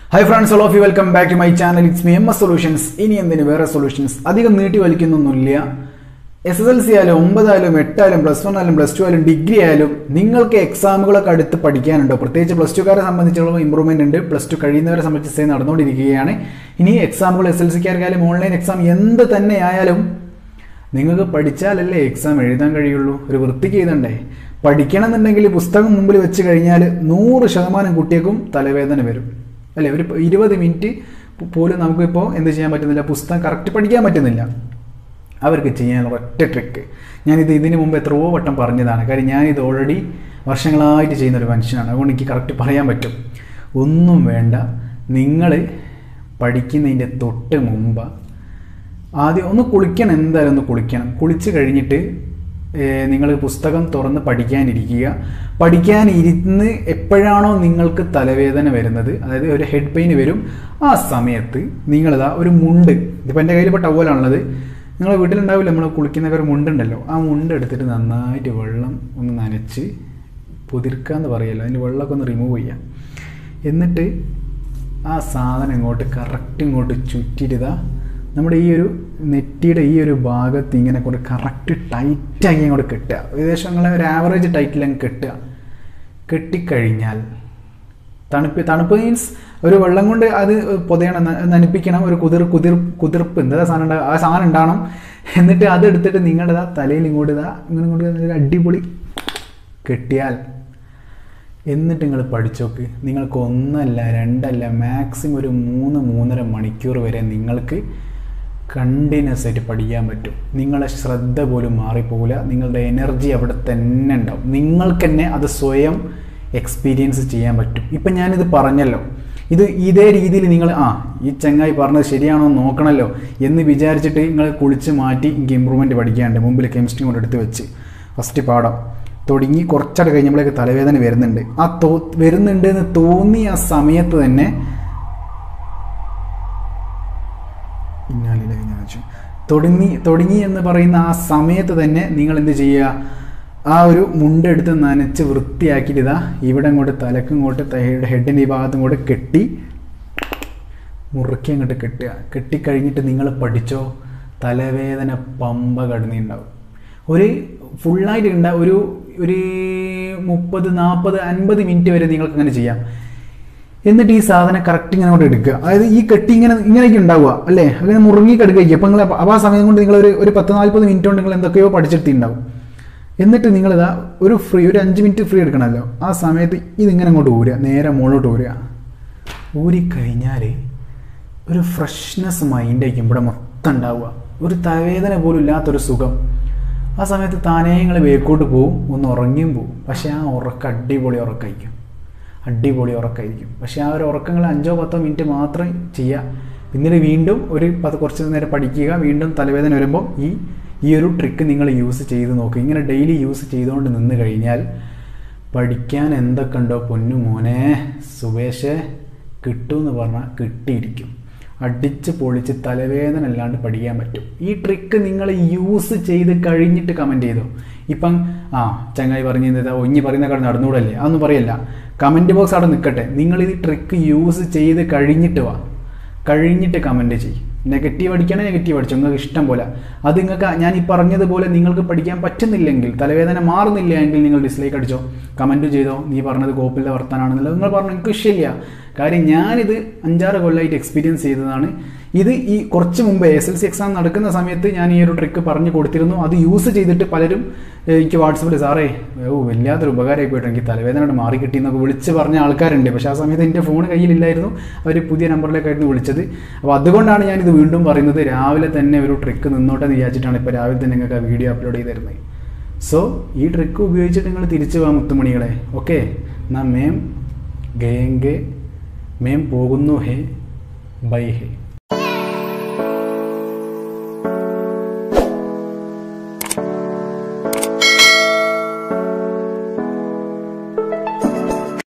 high friends all of you welcome back to my channel it's me M S solutions ഇനി എന്തിന് വേറെ solutions അധികം നീട്ടി വലിക്കുന്നൊന്നുമില്ല എസ് എസ് എൽ സി ആയാലും ഒമ്പതായാലും എട്ടായാലും പ്ലസ് വൺ ആയാലും പ്ലസ് ടു ആയാലും ഡിഗ്രി ആയാലും നിങ്ങൾക്ക് എക്സാമുകളൊക്കെ അടുത്ത് പഠിക്കാനുണ്ടോ പ്രത്യേകിച്ച് പ്ലസ് ടുക്കാരെ സംബന്ധിച്ചുള്ള ഇമ്പ്രൂവ്മെന്റ് ഉണ്ട് പ്ലസ് ടു കഴിയുന്നവരെ സംബന്ധിച്ച് നടന്നുകൊണ്ടിരിക്കുകയാണ് ഇനി എക്സാമുകൾ എസ് എൽ സിക്കാർക്കായാലും ഓൺലൈൻ എക്സാം എന്ത് തന്നെ ആയാലും നിങ്ങൾക്ക് പഠിച്ചാലല്ലേ എക്സാം എഴുതാൻ കഴിയുള്ളൂ ഒരു വൃത്തിക്ക് എഴുതണ്ടേ പഠിക്കണം എന്നുണ്ടെങ്കിൽ പുസ്തകം മുമ്പിൽ വെച്ച് കഴിഞ്ഞാൽ നൂറ് ശതമാനം കുട്ടികൾക്കും തലവേദന വരും അല്ലേ ഒരു ഇരുപത് മിനിറ്റ് പോലും നമുക്കിപ്പോൾ എന്ത് ചെയ്യാൻ പറ്റുന്നില്ല പുസ്തകം കറക്റ്റ് പഠിക്കാൻ പറ്റുന്നില്ല അവർക്ക് ചെയ്യാനുള്ള ഒറ്റ ട്രിക്ക് ഞാനിത് ഇതിന് മുമ്പ് എത്രയോ വട്ടം പറഞ്ഞതാണ് കാര്യം ഞാനിത് ഓൾറെഡി വർഷങ്ങളായിട്ട് ചെയ്യുന്ന ഒരു മനുഷ്യനാണ് അതുകൊണ്ട് എനിക്ക് കറക്റ്റ് പറയാൻ പറ്റും ഒന്നും വേണ്ട നിങ്ങൾ പഠിക്കുന്നതിൻ്റെ തൊട്ട് മുമ്പ് ആദ്യം ഒന്ന് കുളിക്കണം എന്തായാലും ഒന്ന് കുളിക്കണം കുളിച്ച് കഴിഞ്ഞിട്ട് നിങ്ങൾ പുസ്തകം തുറന്ന് പഠിക്കാനിരിക്കുക പഠിക്കാനിരുന്ന് എപ്പോഴാണോ നിങ്ങൾക്ക് തലവേദന വരുന്നത് അതായത് ഒരു ഹെഡ് പെയിൻ വരും ആ സമയത്ത് നിങ്ങളിതാ ഒരു മുണ്ട് ഇതിപ്പോൾ എൻ്റെ കയ്യിൽ ഇപ്പോൾ ടവലാണുള്ളത് നിങ്ങളെ വീട്ടിലുണ്ടാവില്ല നമ്മൾ കുളിക്കുന്നൊക്കെ ഒരു മുണ്ടുണ്ടല്ലോ ആ മുണ്ട് എടുത്തിട്ട് നന്നായിട്ട് വെള്ളം ഒന്ന് നനച്ച് പുതിർക്കുക എന്ന് പറയല്ലോ അതിൻ്റെ വെള്ളമൊക്കെ ഒന്ന് റിമൂവ് ചെയ്യാം എന്നിട്ട് ആ സാധനം ഇങ്ങോട്ട് കറക്റ്റ് ഇങ്ങോട്ട് ചുറ്റിയിട്ടാ നമ്മുടെ ഈ ഒരു നെറ്റിയുടെ ഈ ഒരു ഭാഗത്ത് ഇങ്ങനെ കൊണ്ട് കറക്റ്റ് ടൈറ്റാക്കി അങ്ങോട്ട് കെട്ടുക ഏകദേശം നിങ്ങളെ ഒരു ആവറേജ് ടൈറ്റിൽ അങ്ങ് കെട്ടുക കെട്ടിക്കഴിഞ്ഞാൽ തണുപ്പ് തണുപ്പ് മീൻസ് ഒരു വെള്ളം കൊണ്ട് അത് പൊതയണം നനപ്പിക്കണം ഒരു കുതിർ കുതിർ കുതിർപ്പ് എന്താ സാധനം ഉണ്ടാകും ആ സാധനം ഉണ്ടാവണം എന്നിട്ട് അത് എടുത്തിട്ട് നിങ്ങളുടെ തലയിൽ ഇങ്ങോട്ട് ഇതാ ഇങ്ങനെ ഇങ്ങോട്ട് അടിപൊളി കെട്ടിയാൽ എന്നിട്ട് നിങ്ങൾ പഠിച്ചോക്ക് നിങ്ങൾക്ക് ഒന്നല്ല രണ്ടല്ല മാക്സിമം ഒരു മൂന്ന് മൂന്നര മണിക്കൂർ വരെ നിങ്ങൾക്ക് കണ്ടിന്യൂസ് ആയിട്ട് പഠിക്കാൻ പറ്റും നിങ്ങളെ ശ്രദ്ധ പോലും മാറിപ്പോകില്ല നിങ്ങളുടെ എനർജി അവിടെ തന്നെ ഉണ്ടാവും നിങ്ങൾക്ക് തന്നെ അത് സ്വയം എക്സ്പീരിയൻസ് ചെയ്യാൻ പറ്റും ഇപ്പം ഞാനിത് പറഞ്ഞല്ലോ ഇത് ഇതേ രീതിയിൽ നിങ്ങൾ ആ ഈ ചങ്ങായി പറഞ്ഞത് ശരിയാണോ നോക്കണമല്ലോ എന്ന് വിചാരിച്ചിട്ട് നിങ്ങൾ കുളിച്ച് മാറ്റി എനിക്ക് ഇമ്പ്രൂവ്മെൻറ്റ് പഠിക്കാണ്ട് മുമ്പിൽ കെമിസ്ട്രി കൊണ്ട് എടുത്ത് വെച്ച് ഫസ്റ്റ് പാഠം തുടങ്ങി കുറച്ചട കഴിഞ്ഞപ്പോഴേക്ക് തലവേദന വരുന്നുണ്ട് ആ തോ വരുന്നുണ്ട് എന്ന് തോന്നിയ ആ സമയത്ത് തന്നെ പിന്നാലിലെ തുടങ്ങി തുടങ്ങി എന്ന് പറയുന്ന ആ സമയത്ത് തന്നെ നിങ്ങൾ എന്ത് ചെയ്യുക ആ ഒരു മുണ്ടെടുത്ത് നനച്ച് വൃത്തിയാക്കിയിട്ട് ഇതാ ഇവിടെ അങ്ങോട്ട് തലക്കും ഇങ്ങോട്ട് ഹെഡിൻ്റെ ഈ ഭാഗത്തും കൂടെ കെട്ടി മുറുക്കി അങ്ങോട്ട് കെട്ടുക കെട്ടിക്കഴിഞ്ഞിട്ട് നിങ്ങൾ പഠിച്ചോ തലവേദന പമ്പ കടന്നിട്ടുണ്ടാവും ഒരു ഫുള്ളായിട്ട് ഉണ്ടാ ഒരു ഒരു മുപ്പത് നാൽപ്പത് അൻപത് മിനിറ്റ് വരെ നിങ്ങൾക്ക് അങ്ങനെ ചെയ്യാം എന്നിട്ട് ഈ സാധനം കറക്റ്റ് ഇങ്ങനെ കൊണ്ട് എടുക്കുക അതായത് ഈ കെട്ടി ഇങ്ങനെ ഇങ്ങനെയൊക്കെ ഉണ്ടാവുക അല്ലേ അങ്ങനെ മുറുങ്ങി കിടക്കുക അപ്പം നിങ്ങൾ അപ്പോൾ ആ സമയം കൊണ്ട് നിങ്ങൾ ഒരു ഒരു പത്ത് നാൽപ്പത് മിനിറ്റ് കൊണ്ട് നിങ്ങൾ എന്തൊക്കെയോ പഠിച്ചെടുത്തിട്ടുണ്ടാവും എന്നിട്ട് നിങ്ങളിതാ ഒരു ഫ്രീ ഒരു അഞ്ച് മിനിറ്റ് ഫ്രീ എടുക്കണമല്ലോ ആ സമയത്ത് ഇതിങ്ങനെ അങ്ങോട്ട് ഊരുക നേരെ മുകളിലോട്ട് ഊരുക ഊരിക്കഴിഞ്ഞാൽ ഒരു ഫ്രഷ്നെസ് മൈൻഡായിരിക്കും ഇവിടെ മൊത്തം ഉണ്ടാവുക ഒരു തലവേദന പോലും ഇല്ലാത്തൊരു സുഖം ആ സമയത്ത് താനേ നിങ്ങൾ വേക്കോട്ട് പോവും ഒന്ന് ഉറങ്ങിയും പോവും പക്ഷേ ആ ഉറക്കം അടിപൊളി ഉറക്കമായിരിക്കും അടിപൊളി ഉറക്കമായിരിക്കും പക്ഷേ ആ ഒരു ഉറക്കങ്ങൾ അഞ്ചോ പത്തോ മിനിറ്റ് മാത്രം ചെയ്യുക പിന്നീട് വീണ്ടും ഒരു പത്ത് കുറച്ച് നേരം പഠിക്കുക വീണ്ടും തലവേദന വരുമ്പോൾ ഈ ഈ ഒരു ട്രിക്ക് നിങ്ങൾ യൂസ് ചെയ്ത് നോക്കുക ഇങ്ങനെ ഡെയിലി യൂസ് ചെയ്തുകൊണ്ട് നിന്ന് കഴിഞ്ഞാൽ പഠിക്കാൻ എന്തൊക്കെ ഉണ്ടോ പൊന്നു മോനെ സുബേഷ് കിട്ടുമെന്ന് പറഞ്ഞാൽ കിട്ടിയിരിക്കും അടിച്ച് പൊളിച്ച് തലവേദന അല്ലാണ്ട് പഠിക്കാൻ പറ്റും ഈ ട്രിക്ക് നിങ്ങൾ യൂസ് ചെയ്ത് കഴിഞ്ഞിട്ട് കമൻറ്റ് ചെയ്തോ ഇപ്പം ആ ചങ്ങായി പറഞ്ഞത് ഒഞ്ഞി പറയുന്ന കാര്യം നടന്നുകൂടല്ലേ അതൊന്നും പറയല്ല കമൻറ്റ് ബോക്സ് അവിടെ നിൽക്കട്ടെ നിങ്ങൾ ഈ ട്രിക്ക് യൂസ് ചെയ്ത് കഴിഞ്ഞിട്ട് വാ കഴിഞ്ഞിട്ട് കമൻറ്റ് ചെയ്യും നെഗറ്റീവ് അടിക്കണേ നെഗറ്റീവ് അടിച്ചു നിങ്ങൾക്ക് ഇഷ്ടം പോലെ അത് നിങ്ങൾക്ക് ഞാൻ ഈ പറഞ്ഞതുപോലെ നിങ്ങൾക്ക് പഠിക്കാൻ പറ്റുന്നില്ലെങ്കിൽ തലവേദന മാറുന്നില്ല എങ്കിൽ നിങ്ങൾ ഡിസ്ലൈക്ക് അടിച്ചോ കമൻറ്റ് ചെയ്തോ നീ പറഞ്ഞത് കോപ്പിലെ വർത്താനാണെന്നുള്ളത് നിങ്ങൾ പറഞ്ഞു എനിക്ക് ഇഷ്ടമില്ല കാര്യം ഞാനിത് അഞ്ചാറ് കൊല്ലമായിട്ട് എക്സ്പീരിയൻസ് ചെയ്തതാണ് ഇത് ഈ കുറച്ച് മുമ്പ് എസ് എൽ സി എക്സാം നടക്കുന്ന സമയത്ത് ഞാൻ ഈ ഒരു ട്രിക്ക് പറഞ്ഞു കൊടുത്തിരുന്നു അത് യൂസ് ചെയ്തിട്ട് പലരും എനിക്ക് വാട്സപ്പിൽ സാറേ ഓ വല്ലാത്തൊരു ഉപകാരമായി പോയിട്ട് എനിക്ക് തലവേദന മാറി കിട്ടി എന്നൊക്കെ വിളിച്ച് പറഞ്ഞ ആൾക്കാരുണ്ട് പക്ഷേ ആ സമയത്ത് എൻ്റെ ഫോൺ കയ്യിലില്ലായിരുന്നു അവർ പുതിയ നമ്പറിലേക്കായിരുന്നു വിളിച്ചത് അപ്പോൾ അതുകൊണ്ടാണ് ഞാനിത് വീണ്ടും പറയുന്നത് രാവിലെ തന്നെ ഒരു ട്രിക്ക് നിന്നോട്ടെ എന്ന് വിചാരിച്ചിട്ടാണ് ഇപ്പോൾ രാവിലെ തന്നെ നിങ്ങൾക്ക് ആ വീഡിയോ അപ്ലോഡ് ചെയ്ത് തരുന്നത് സോ ഈ ട്രിക്ക് ഉപയോഗിച്ചിട്ട് നിങ്ങൾ തിരിച്ചു പോകാം മുത്തുമണികളെ ഓക്കെ എന്നാ മേം ഗയേങ്കെ മേം പോകുന്നു ഹേ ബൈ ഹേ